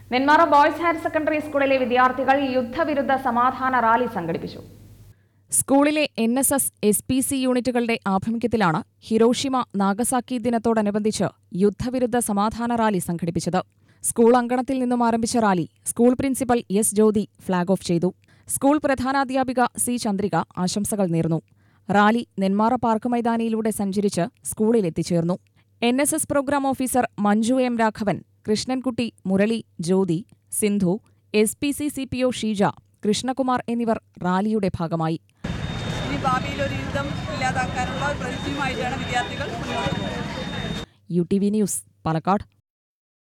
Nenmara boys higher secondary സ്കൂളിലെ വിദ്യാർത്ഥികൾ യുദ്ധവിരുദ്ധ സമാധാന റാലി സംഘടിപ്പിച്ചു സ്കൂളിലെ N S S S P C യൂണിറ്റുകളുടെ ആഭിമുഖ്യത്തിലാണ് ഹിരോഷിമ നാഗസാക്കി ദിനത്തോടനുബന്ധിച്ച് യുദ്ധവിരുദ്ധ സമാധാന റാലി സംഘടിപ്പിച്ചത് സ്കൂൾ അങ്കണത്തിൽ നിന്നും ആരംഭിച്ച rally school principal S Jyothi flag off ചെയ്തു സ്കൂൾ പ്രധാനാധ്യാപിക സി ചന്ദ്രിക ആശംസകൾ നേർന്നു റാലി നെന്മാറ പാർക്ക് മൈതാനിയിലൂടെ സഞ്ചരിച്ച് സ്കൂളിൽ എത്തിച്ചേർന്നു N S S programme officer Manju M Raghavan Krishnankutty Murali Jyothi Sindhu S P C C P O Sheeja Krishnakumar എന്നിവർ റാലിയുടെ ഭാഗമായി ഇനി ഭാവിയിൽ ഒരു യുദ്ധം ഇല്ലാതാക്കാനുള്ള പ്രതിജ്ഞയുമായിട്ടാണ് വിദ്യാർത്ഥികൾ മുന്നോട്ട് പോകുന്നത് U T V news Palakkad